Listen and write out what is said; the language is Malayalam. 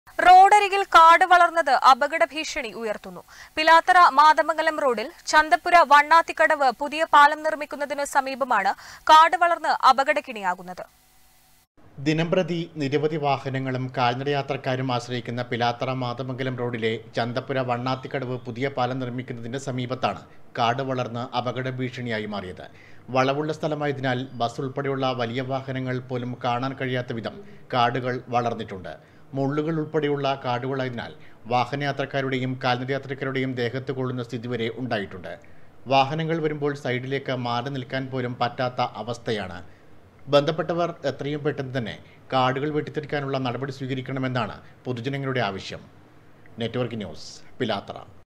റോഡരികിൽ കാട് വളർന്നത് അപകട ഭീഷണി ഉയർത്തുന്നു പിലാത്തറ മാതമംഗലം റോഡിൽ ചന്തപ്പുര വണ്ണാത്തിക്കടവ് പുതിയ പാലം നിർമ്മിക്കുന്നതിന് സമീപമാണ് കാട് വളർന്ന് അപകടക്കിണിയാകുന്നത് ദിനംപ്രതി നിരവധി വാഹനങ്ങളും കാൽനടയാത്രക്കാരും ആശ്രയിക്കുന്ന പിലാത്തറ മാതമംഗലം റോഡിലെ ചന്തപ്പുര വണ്ണാത്തിക്കടവ് പുതിയ പാലം നിർമ്മിക്കുന്നതിന്റെ സമീപത്താണ് കാട് വളർന്ന് അപകട ഭീഷണിയായി മാറിയത് വളവുള്ള സ്ഥലമായതിനാൽ ബസ് ഉൾപ്പെടെയുള്ള വലിയ വാഹനങ്ങൾ പോലും കാണാൻ കഴിയാത്ത വിധം കാടുകൾ വളർന്നിട്ടുണ്ട് മുള്ളുകൾ ഉൾപ്പെടെയുള്ള കാടുകളായതിനാൽ വാഹനയാത്രക്കാരുടെയും കാൽനടയാത്രക്കാരുടെയും ദേഹത്ത് കൊള്ളുന്ന സ്ഥിതി വരെ ഉണ്ടായിട്ടുണ്ട് വാഹനങ്ങൾ വരുമ്പോൾ സൈഡിലേക്ക് മാറി നിൽക്കാൻ പോലും പറ്റാത്ത അവസ്ഥയാണ് ബന്ധപ്പെട്ടവർ എത്രയും പെട്ടെന്ന് തന്നെ കാടുകൾ വെട്ടിത്തെറിക്കാനുള്ള നടപടി സ്വീകരിക്കണമെന്നാണ് പൊതുജനങ്ങളുടെ ആവശ്യം നെറ്റ്വർക്ക് ന്യൂസ് പിലാത്തറ